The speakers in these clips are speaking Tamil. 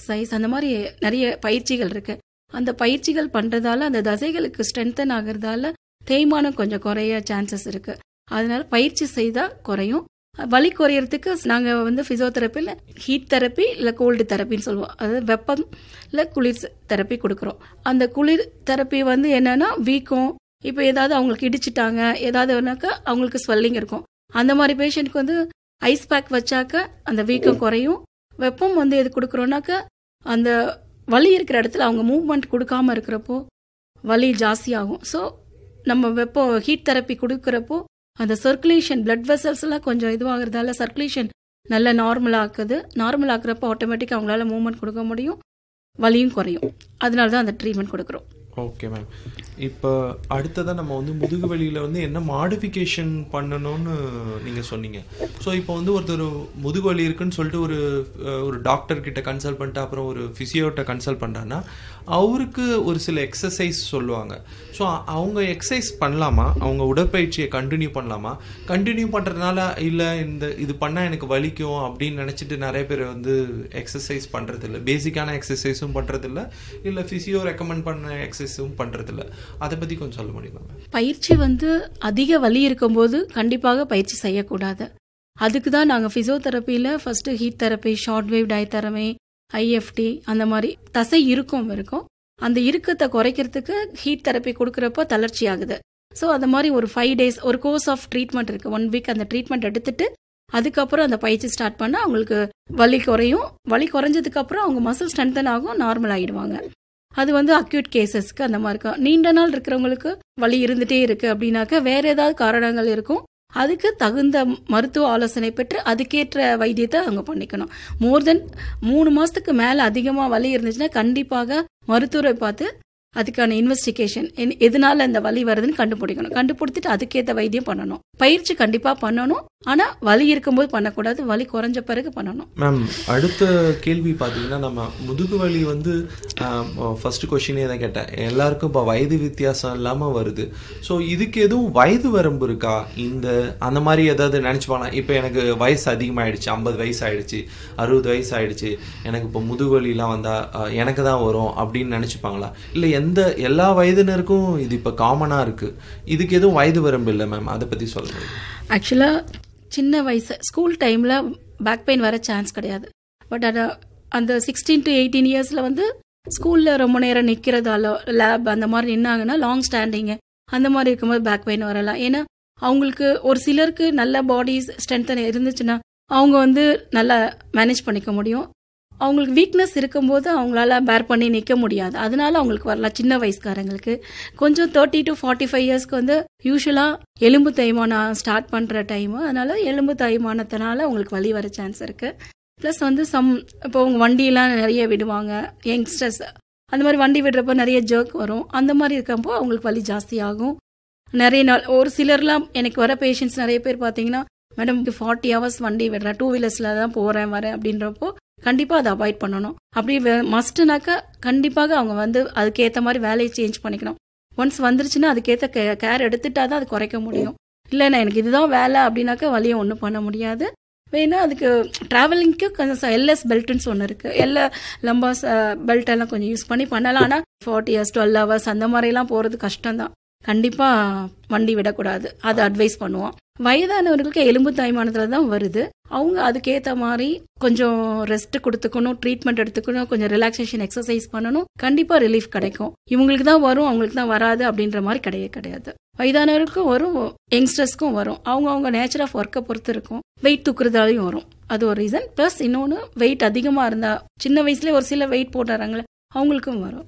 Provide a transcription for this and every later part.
எக்ஸசைஸ் அந்த மாதிரி நிறைய பயிற்சிகள் இருக்கு அந்த பயிற்சிகள் பண்றதால அந்த தசைகளுக்கு ஸ்ட்ரென்தன் ஆகுறதால தேய்மானம் கொஞ்சம் குறைய சான்சஸ் இருக்கு அதனால பயிற்சி செய்தா குறையும் வலி குறையறதுக்கு நாங்க வந்து பிசியோதெரப்பியில் ஹீட் தெரப்பி இல்லை கோல்டு தெரப்பின்னு சொல்லுவோம் அதாவது வெப்பம் இல்லை குளிர் தெரப்பி கொடுக்குறோம் அந்த குளிர் தெரப்பி வந்து என்னன்னா வீக்கம் இப்போ ஏதாவது அவங்களுக்கு இடிச்சிட்டாங்க ஏதாவதுனாக்கா அவங்களுக்கு ஸ்வெல்லிங் இருக்கும் அந்த மாதிரி பேஷண்ட்க்கு வந்து ஐஸ் பேக் வச்சாக்க அந்த வீக்கம் குறையும் வெப்பம் வந்து எது கொடுக்குறோன்னாக்க அந்த வலி இருக்கிற இடத்துல அவங்க மூவ்மெண்ட் கொடுக்காம இருக்கிறப்போ வலி ஜாஸ்தியாகும் ஸோ நம்ம வெப்பம் ஹீட் தெரப்பி கொடுக்குறப்போ அந்த சர்க்குலேஷன் பிளட் வெசல்ஸ் எல்லாம் கொஞ்சம் இதுவாகிறதால சர்க்குலேஷன் நல்ல நார்மல் ஆக்குது நார்மல் ஆக்குறப்போ ஆட்டோமேட்டிக்காக அவங்களால மூவ்மெண்ட் கொடுக்க முடியும் வலியும் குறையும் அதனால தான் அந்த ட்ரீட்மெண்ட் கொடுக்குறோம் ஓகே மேம் இப்போ அடுத்ததாக நம்ம வந்து முதுகு வலியில் வந்து என்ன மாடிஃபிகேஷன் பண்ணணும்னு நீங்கள் சொன்னீங்க ஸோ இப்போ வந்து ஒருத்தர் முதுகு வலி இருக்குன்னு சொல்லிட்டு ஒரு அஹ், ஒரு டாக்டர் கிட்ட கன்சல்ட் பண்ணிட்டு அப்புறம் ஒரு ஃபிசியோட்ட கன்சல்ட் பண்ணுறான்னா அவருக்கு ஒரு சில எக்ஸசைஸ் சொல்லுவாங்க ஸோ அவங்க எக்ஸசைஸ் பண்ணலாமா அவங்க உடற்பயிற்சியை கண்டினியூ பண்ணலாமா கண்டினியூ பண்ணுறதுனால இல்லை இந்த இது பண்ணால் எனக்கு வலிக்கும் அப்படின்னு நினச்சிட்டு நிறைய பேர் வந்து எக்ஸசைஸ் பண்ணுறதில்ல பேசிக்கான எக்ஸசைஸும் பண்ணுறதில்ல இல்லை ஃபிசியோ ரெக்கமெண்ட் பண்ண எக்ஸசைஸும் பண்ணுறதில்ல அதை பற்றி கொஞ்சம் சொல்ல முடியுமா மேம் பயிற்சி வந்து அதிக வலி இருக்கும்போது கண்டிப்பாக பயிற்சி செய்யக்கூடாது அதுக்கு தான் நாங்கள் ஃபிசியோதெரப்பியில் first heat therapy short wave diathermy IFT அந்த மாதிரி தசை இருக்கும் இருக்கும் அந்த இறுக்கத்தை குறைக்கிறதுக்கு ஹீட் தெரப்பி கொடுக்குறப்போ தளர்ச்சி ஆகுது ஸோ அந்த மாதிரி ஒரு ஃபைவ் டேஸ் ஒரு கோர்ஸ் ஆஃப் ட்ரீட்மெண்ட் இருக்கு ஒன் வீக் அந்த ட்ரீட்மெண்ட் எடுத்துட்டு அதுக்கப்புறம் அந்த பயிற்சி ஸ்டார்ட் பண்ணால் அவங்களுக்கு வலி குறையும் வலி குறைஞ்சதுக்கு அப்புறம் அவங்க மசில் ஸ்ட்ரென்தன் ஆகும் நார்மல் ஆயிடுவாங்க அது வந்து அக்யூட் கேசஸ்க்கு அந்த மாதிரி இருக்கும் நீண்ட நாள் இருக்கிறவங்களுக்கு வலி இருந்துட்டே இருக்கு அப்படின்னாக்க வேற ஏதாவது காரணங்கள் இருக்கும் அதுக்கு தகுந்த மருத்துவ ஆலோசனை பெற்று அதுக்கேற்ற வைத்தியத்தை அவங்க பண்ணிக்கணும் மோர் தென் மூணு மாசத்துக்கு மேல அதிகமா வலி இருந்துச்சுன்னா கண்டிப்பாக மருத்துவரை பார்த்து அதுக்கான இன்வெஸ்டிகேஷன் எதனால இந்த வலி வருதுன்னு கண்டுபிடிக்கணும் கண்டுபிடிச்சிட்டு அதுக்கேற்ற வைத்தியம் பண்ணணும் பயிற்சி கண்டிப்பா பண்ணணும் ஆனா வலி இருக்கும்போது பண்ணக்கூடாது வலி குறைஞ்ச பிறகு பண்ணணும் மேம் அடுத்த கேள்வி பார்த்தீங்கன்னா நம்ம முதுகு வலி வந்து ஃபர்ஸ்ட் கொஷினே தான் கேட்டேன் எல்லாருக்கும் இப்போ வயது வித்தியாசம் இல்லாமல் வருது ஸோ இதுக்கு எதுவும் வயது வரம்பு இருக்கா இந்த அந்த மாதிரி ஏதாவது நினச்சிப்பாங்களா இப்போ எனக்கு வயசு அதிகமாகிடுச்சு ஐம்பது வயசு ஆயிடுச்சு அறுபது வயசு ஆயிடுச்சு எனக்கு இப்போ முதுகு வலிலாம் வந்தால் எனக்கு தான் வரும் அப்படின்னு நினச்சிப்பாங்களா இல்லை எந்த எல்லா வயதினருக்கும் இது இப்போ காமனாக இருக்குது இதுக்கு எதுவும் வயது வரம்பு இல்லை மேம் அதை பற்றி சொல்ல முடியும் ஆக்சுவலா சின்ன வயசு ஸ்கூல் டைம்ல பேக் பெயின் வர சான்ஸ் கிடையாது பட் அது அந்த சிக்ஸ்டீன் டு எயிட்டீன் இயர்ஸ்ல வந்து ஸ்கூல்ல ரொம்ப நேரம் நிக்கிறதால லேப் அந்த மாதிரி நின்னாங்கன்னா லாங் ஸ்டாண்டிங் அந்த மாதிரி இருக்கும்போது பேக் பெயின் வரலாம் ஏன்னா அவங்களுக்கு ஒரு சிலருக்கு நல்ல பாடி ஸ்ட்ரென்த் இருந்துச்சுன்னா அவங்க வந்து நல்லா மேனேஜ் பண்ணிக்க முடியும் அவங்களுக்கு வீக்னஸ் இருக்கும்போது அவங்களால பேர் பண்ணி நிற்க முடியாது அதனால அவங்களுக்கு வரலாம் சின்ன வயசுக்காரங்களுக்கு கொஞ்சம் தேர்ட்டி டு ஃபார்ட்டி ஃபைவ் இயர்ஸ்க்கு வந்து யூஸ்வலாக எலும்பு தேய்மானம் ஸ்டார்ட் பண்ணுற டைம் அதனால எலும்பு தேய்மானத்தினால அவங்களுக்கு வலி வர சான்ஸ் இருக்கு ப்ளஸ் வந்து சம் இப்போ அவங்க வண்டியெல்லாம் நிறைய விடுவாங்க யங்ஸ்டர்ஸ் அந்த மாதிரி வண்டி விடுறப்ப நிறைய ஜர்க் வரும் அந்த மாதிரி இருக்கப்போ அவங்களுக்கு வலி ஜாஸ்தி ஆகும் நிறைய நாள் ஒரு சிலர்லாம் எனக்கு வர பேஷண்ட்ஸ் நிறைய பேர் பார்த்தீங்கன்னா மேடம் ஃபார்ட்டி ஹவர்ஸ் வண்டி விடுறேன் டூ வீலர்ஸில் தான் போகிறேன் வரேன் அப்படின்றப்போ கண்டிப்பாக அதை அவாய்ட் பண்ணணும் அப்படி மஸ்ட்னாக்கா கண்டிப்பாக அவங்க வந்து அதுக்கேற்ற மாதிரி வேலையை சேஞ்ச் பண்ணிக்கணும் ஒன்ஸ் வந்துருச்சுன்னா அதுக்கேற்ற கேர் எடுத்துட்டா தான் அது குறைக்க முடியும் இல்லைண்ணா எனக்கு இதுதான் வேலை அப்படின்னாக்கா வழியை ஒன்றும் பண்ண முடியாது வேணா அதுக்கு ட்ராவலிங்க்கு கொஞ்சம் எல்எஸ் பெல்ட்னு ஒன்று இருக்கு எல்லா லம்பாஸ் பெல்ட் எல்லாம் கொஞ்சம் யூஸ் பண்ணி பண்ணலாம் ஆனால் ஃபார்ட்டி இயர்ஸ் டுவெல் ஹவர்ஸ் அந்த மாதிரிலாம் போகிறது கஷ்டம் தான் கண்டிப்பா வண்டி விடக்கூடாது அதை அட்வைஸ் பண்ணுவோம் வயதானவர்களுக்கு எலும்பு தாய்மானத்துல தான் வருது அவங்க அதுக்கேற்ற மாதிரி கொஞ்சம் ரெஸ்ட் கொடுத்துக்கணும் ட்ரீட்மெண்ட் எடுத்துக்கணும் கொஞ்சம் ரிலாக்ஸேஷன் எக்ஸசைஸ் பண்ணணும் கண்டிப்பா ரிலீஃப் கிடைக்கும் இவங்களுக்கு தான் வரும் அவங்களுக்கு தான் வராது அப்படின்ற மாதிரி கிடையவே கிடையாது வயதானவருக்கும் வரும் யங்ஸ்டர்ஸ்க்கும் வரும் அவங்க அவங்க நேச்சர் ஆஃப் ஒர்க்கை பொறுத்து இருக்கும் வெயிட் தூக்குறதாலையும் வரும் அது ஒரு ரீசன் ப்ளஸ் இன்னொன்று வெயிட் அதிகமாக இருந்தா சின்ன வயசுலேயே ஒரு சில வெயிட் போட்டுறாங்களே அவங்களுக்கும் வரும்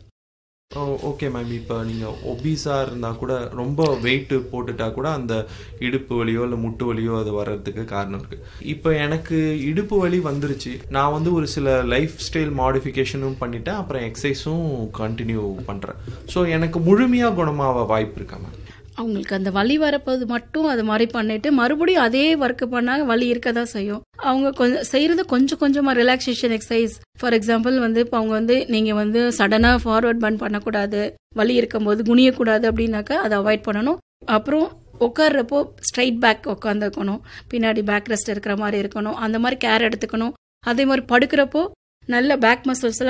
ஓகே மேம் இப்போ நீங்கள் ஒபீஸாக இருந்தால் கூட ரொம்ப வெயிட் போட்டுட்டா கூட அந்த இடுப்பு வலியோ இல்லை முட்டு வலியோ அது வர்றதுக்கு காரணம் இருக்குது இப்போ எனக்கு இடுப்பு வலி வந்துருச்சு நான் வந்து ஒரு சில லைஃப் ஸ்டைல் மாடிஃபிகேஷனும் பண்ணிட்டேன் அப்புறம் எக்ஸசைஸும் கண்டினியூ பண்ணுறேன் ஸோ எனக்கு முழுமையாக குணமாக வாய்ப்பு இருக்கா மேம் அவங்களுக்கு அந்த வலி வரப்போது மட்டும் அது மாதிரி பண்ணிட்டு மறுபடியும் அதே ஒர்க் பண்ணாங்க வலி இருக்க தான் செய்யும் அவங்க கொஞ்சம் செய்யறது கொஞ்சம் கொஞ்சமா ரிலாக்ஸேஷன் எக்ஸசைஸ் ஃபார் எக்ஸாம்பிள் வந்து இப்போ அவங்க வந்து நீங்க வந்து சடனா ஃபார்வர்ட் பன் பண்ணக்கூடாது வலி இருக்கும்போது குனியக்கூடாது அப்படின்னாக்கா அதை அவாய்ட் பண்ணணும் அப்புறம் உட்கார்றப்போ ஸ்ட்ரைட் பேக் உட்காந்துக்கணும் பின்னாடி பேக் ரெஸ்ட் இருக்கிற மாதிரி இருக்கணும் அந்த மாதிரி கேர் எடுத்துக்கணும் அதே மாதிரி படுக்கிறப்போ நல்ல பேக் மசில்ஸ்